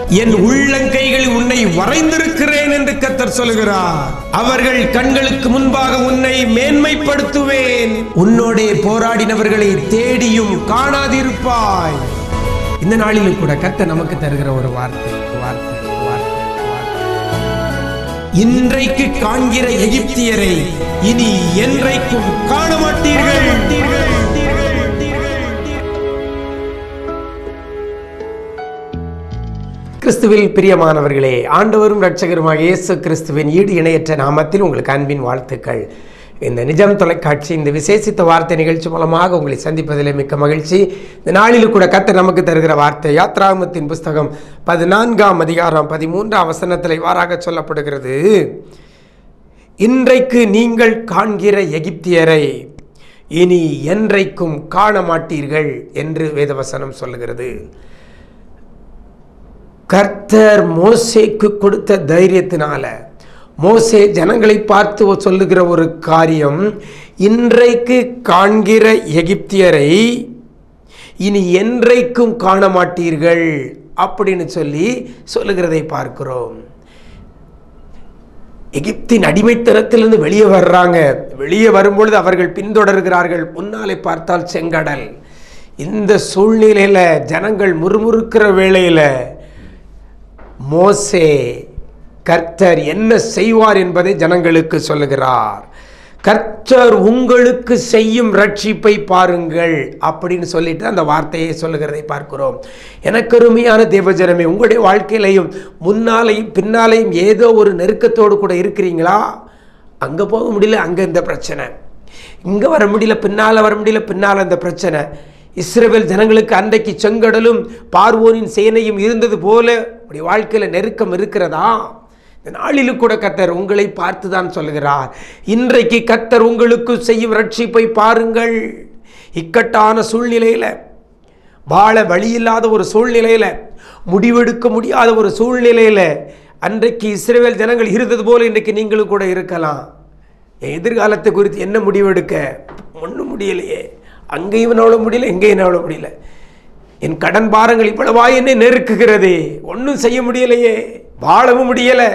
என் உள்ளங்கைகளில் உன்னை வரைந்திருக்கிறேன் என்று கத்தர் சொல்கிறார் அவர்கள் கண்களுக்கு முன்பாக உன்னை மேன்மைப்படுத்துவேன் உன்னோடே போராடினவர்களை தேடியும் காணாதிருப்பாய் இந்த நாளிலும் கூட கத்தர் நமக்கு தருகிற ஒரு வார்த்தை வார்த்தை வார்த்தை வார்த்தை. இன்றைக்கு காண்கிற எகிப்தியரை இனி என்றைக்கும் காண மாட்டீர்கள் கிறிஸ்துவில் பிரியமானவர்களே ஆண்டவரும் இரட்சகருமாக இயேசு கிறிஸ்துவின் ஈடு இணையற்ற நாமத்தில் உங்களுக்கு அன்பின் வாழ்த்துக்கள் இந்த நிஜம் தொலைக்காட்சி இந்த விசேஷித்த வார்த்தை நிகழ்ச்சி மூலமாக உங்களை சந்திப்பதிலே மிக்க மகிழ்ச்சி இந்த நாளில் கூட கத்தர் நமக்கு தருகிற வார்த்தை யாத்ராகமத்தின் புஸ்தகம் பதினான்காம் அதிகாரம் பதிமூன்றாம் வசனத்தில் இவ்வாறாக சொல்லப்படுகிறது இன்றைக்கு நீங்கள் காண்கிற எகிப்தியரை இனி என்றைக்கும் காண மாட்டீர்கள் என்று வேதவசனம் சொல்லுகிறது கர்த்தர் மோசேக்கு கொடுத்த தைரியத்தினால மோசே ஜனங்களை பார்த்து சொல்லுகிற ஒரு காரியம் இன்றைக்கு காண்கிற எகிப்தியரை இனி என்றைக்கும் காண மாட்டீர்கள் அப்படின்னு சொல்லி சொல்லுகிறதை பார்க்கிறோம் எகிப்தின் அடிமைத்தனத்திலிருந்து வெளியே வர்றாங்க வெளியே வரும்பொழுது அவர்கள் பின்தொடர்கிறார்கள் முன்னாலே பார்த்தால் செங்கடல் இந்த சூழ்நிலையில ஜனங்கள் முறுமுறுக்கிற வேளையில மோசே கர்த்தர் என்ன செய்வார் என்பதை ஜனங்களுக்கு சொல்லுகிறார் கர்த்தர் உங்களுக்கு செய்யும் ரட்சிப்பை பாருங்கள் அப்படின்னு சொல்லிட்டு அந்த வார்த்தையை சொல்லுகிறதை பார்க்கிறோம் எனக்கு அருமையான தேவஜனமே உங்களுடைய வாழ்க்கையிலையும் முன்னாலையும் பின்னாலையும் ஏதோ ஒரு நெருக்கத்தோடு கூட இருக்கிறீங்களா அங்கே போக முடியல அங்கே இந்த பிரச்சனை இங்கே வர முடியல பின்னால் வர முடியல பின்னால் இந்த பிரச்சனை இஸ்ரேல் ஜனங்களுக்கு அன்றைக்கு செங்கடலும் பார்வோனின் சேனையும் இருந்தது போல உடைய வாழ்க்கையில் நெருக்கம் இருக்கிறதா இந்த நாளிலும் கூட கத்தர் உங்களை பார்த்து தான் சொல்லுகிறார் இன்றைக்கு கத்தர் உங்களுக்கு செய்யும் ரட்சிப்பை பாருங்கள் இக்கட்டான சூழ்நிலையில் வாழ வழியில்லாத ஒரு சூழ்நிலையில் முடிவெடுக்க முடியாத ஒரு சூழ்நிலையில் அன்றைக்கு இஸ்ரேல் ஜனங்கள் இருந்தது போல இன்றைக்கு நீங்களும் கூட இருக்கலாம் என் எதிர்காலத்தை குறித்து என்ன முடிவெடுக்க ஒன்றும் முடியலையே அங்கேயும் என்னால முடியல எங்கேயும் என்னால முடியல என் கடன் பாரங்கள் இவ்வளவா என்னை நெருக்குகிறது ஒன்றும் செய்ய முடியலையே வாழவும் முடியலை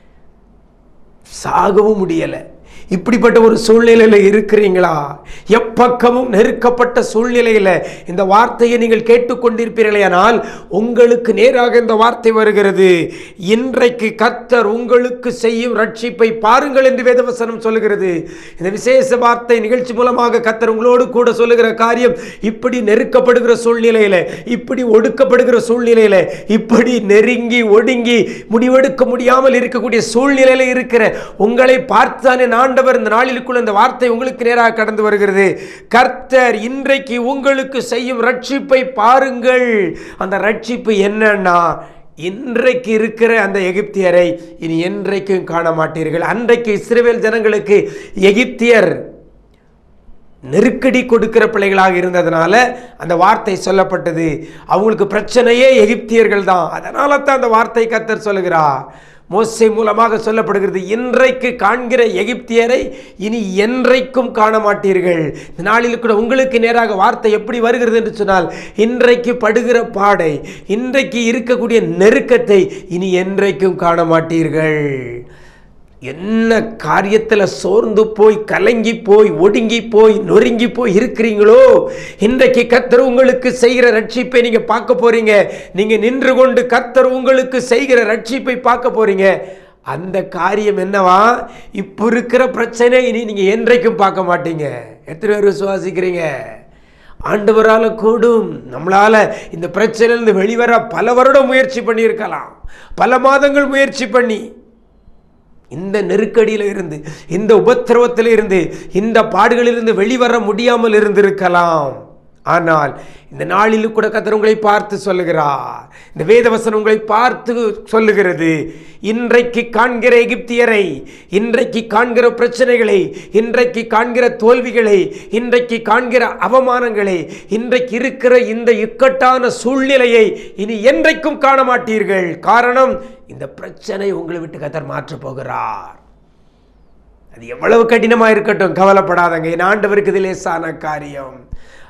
சாகவும் முடியலை இப்படிப்பட்ட ஒரு சூழ்நிலையில் இருக்கிறீங்களா எப்பக்கமும் நெருக்கப்பட்ட சூழ்நிலையில் இந்த வார்த்தையை நீங்கள் கேட்டுக்கொண்டிருப்பீர்களேனால் உங்களுக்கு நேராக இந்த வார்த்தை வருகிறது இன்றைக்கு கர்த்தர் உங்களுக்கு செய்யும் ரட்சிப்பை பாருங்கள் என்று வேதவசனம் சொல்லுகிறது இந்த விசேஷ வார்த்தை நிகழ்ச்சி மூலமாக கர்த்தர் உங்களோடு கூட சொல்லுகிற காரியம் இப்படி நெருக்கப்படுகிற சூழ்நிலையில் இப்படி ஒடுக்கப்படுகிற சூழ்நிலையில் இப்படி நெருங்கி ஒடுங்கி முடிவெடுக்க முடியாமல் இருக்கக்கூடிய சூழ்நிலையில் இருக்கிற உங்களை பார்த்துதானே நான் ஆண்டவர் இந்த நாளிலுக்குள்ள இந்த வார்த்தை உங்களுக்கு நேராக கடந்து வருகிறது கர்த்தர் இன்றைக்கு உங்களுக்கு செய்யும் ரட்சிப்பை பாருங்கள் அந்த ரட்சிப்பு என்னன்னா இன்றைக்கு இருக்கிற அந்த எகிப்தியரை இனி என்றைக்கும் காண மாட்டீர்கள் அன்றைக்கு இஸ்ரேல் ஜனங்களுக்கு எகிப்தியர் நெருக்கடி கொடுக்கிற பிள்ளைகளாக இருந்ததுனால அந்த வார்த்தை சொல்லப்பட்டது அவங்களுக்கு பிரச்சனையே எகிப்தியர்கள் தான் அதனால தான் அந்த வார்த்தை கத்தர் சொல்லுகிறார் மோசை மூலமாக சொல்லப்படுகிறது இன்றைக்கு காண்கிற எகிப்தியரை இனி என்றைக்கும் காண மாட்டீர்கள் இந்த நாளில் கூட உங்களுக்கு நேராக வார்த்தை எப்படி வருகிறது என்று சொன்னால் இன்றைக்கு படுகிற பாடை இன்றைக்கு இருக்கக்கூடிய நெருக்கத்தை இனி என்றைக்கும் காண மாட்டீர்கள் என்ன காரியத்தில் சோர்ந்து போய் கலங்கி போய் ஒடுங்கி போய் நொறுங்கி போய் இருக்கிறீங்களோ இன்றைக்கு கத்தர் உங்களுக்கு செய்கிற ரட்சிப்பை நீங்க பார்க்க போறீங்க நீங்க நின்று கொண்டு கத்தர் உங்களுக்கு செய்கிற ரட்சிப்பை பார்க்க போறீங்க அந்த காரியம் என்னவா இப்போ இருக்கிற பிரச்சனை இனி நீங்க என்றைக்கும் பார்க்க மாட்டீங்க எத்தனை பேர் விசுவாசிக்கிறீங்க ஆண்டவரால் கூடும் நம்மளால இந்த பிரச்சனையிலிருந்து வெளிவர பல வருடம் முயற்சி பண்ணியிருக்கலாம் பல மாதங்கள் முயற்சி பண்ணி இந்த நெருக்கடியில் இருந்து இந்த உபத்திரவத்தில் இருந்து இந்த பாடுகளிலிருந்து வெளிவர முடியாமல் இருந்திருக்கலாம் ஆனால் இந்த நாளில் கூட கத்தர் உங்களை பார்த்து சொல்லுகிறார் இந்த வேதவசனம் உங்களை பார்த்து சொல்லுகிறது இன்றைக்கு காண்கிற எகிப்தியரை இன்றைக்கு காண்கிற பிரச்சனைகளை இன்றைக்கு காண்கிற தோல்விகளை இன்றைக்கு காண்கிற அவமானங்களை இன்றைக்கு இருக்கிற இந்த இக்கட்டான சூழ்நிலையை இனி என்றைக்கும் காண மாட்டீர்கள் காரணம் இந்த பிரச்சனை உங்களை விட்டு கத்தர் மாற்றப் போகிறார் அது எவ்வளவு கடினமாக இருக்கட்டும் கவலைப்படாதங்க என் ஆண்டவருக்கு இது லேசான காரியம்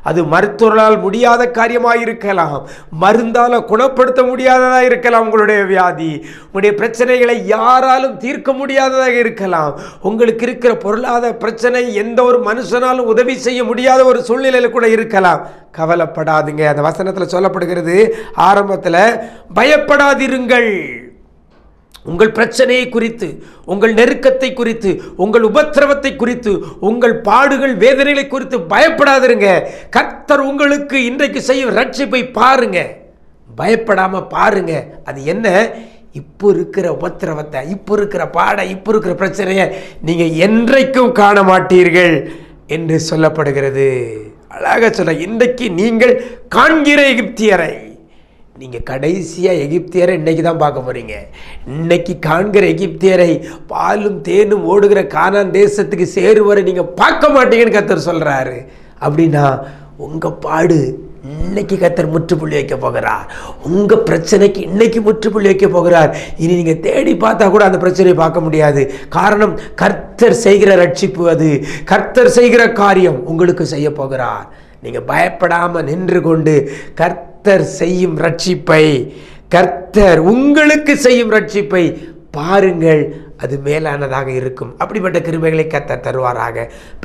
அது மருத்துவர்களால் முடியாத காரியமாக இருக்கலாம் மருந்தால் குணப்படுத்த முடியாததாக இருக்கலாம் உங்களுடைய வியாதி உங்களுடைய பிரச்சனைகளை யாராலும் தீர்க்க முடியாததாக இருக்கலாம் உங்களுக்கு இருக்கிற பொருளாதார பிரச்சனை எந்த ஒரு மனுஷனாலும் உதவி செய்ய முடியாத ஒரு சூழ்நிலையில் கூட இருக்கலாம் கவலைப்படாதுங்க அந்த வசனத்தில் சொல்லப்படுகிறது ஆரம்பத்தில் பயப்படாதிருங்கள் உங்கள் பிரச்சனையை குறித்து உங்கள் நெருக்கத்தை குறித்து உங்கள் உபத்திரவத்தை குறித்து உங்கள் பாடுகள் வேதனைகளை குறித்து பயப்படாதிருங்க கர்த்தர் உங்களுக்கு இன்றைக்கு செய்யும் ரட்சிப்பை பாருங்க பயப்படாம பாருங்க அது என்ன இப்போ இருக்கிற உபத்திரவத்தை இப்போ இருக்கிற பாடை இப்போ இருக்கிற பிரச்சனையை நீங்கள் என்றைக்கும் காண மாட்டீர்கள் என்று சொல்லப்படுகிறது அழகாக சொல்ல இன்றைக்கு நீங்கள் காண்கிற எகிப்தியரை நீங்கள் கடைசியாக எகிப்தியரை இன்னைக்கு தான் பார்க்க போகிறீங்க இன்னைக்கு காண்கிற எகிப்தியரை பாலும் தேனும் ஓடுகிற கானான் தேசத்துக்கு சேருவரை நீங்கள் பார்க்க மாட்டீங்கன்னு கத்தர் சொல்கிறாரு அப்படின்னா உங்கள் பாடு இன்னைக்கு கத்தர் முற்றுப்புள்ளி வைக்க போகிறார் உங்கள் பிரச்சனைக்கு இன்னைக்கு முற்றுப்புள்ளி வைக்க போகிறார் இனி நீங்கள் தேடி பார்த்தா கூட அந்த பிரச்சனையை பார்க்க முடியாது காரணம் கர்த்தர் செய்கிற ரட்சிப்பு அது கர்த்தர் செய்கிற காரியம் உங்களுக்கு செய்ய போகிறார் நீங்கள் பயப்படாமல் நின்று கொண்டு கர்த்தர் செய்யும் ரட்சிப்பை கர்த்தர் உங்களுக்கு செய்யும் ரட்சிப்பை பாருங்கள் அது மேலானதாக இருக்கும் அப்படிப்பட்ட கிருபைகளை கர்த்தர் தருவாராக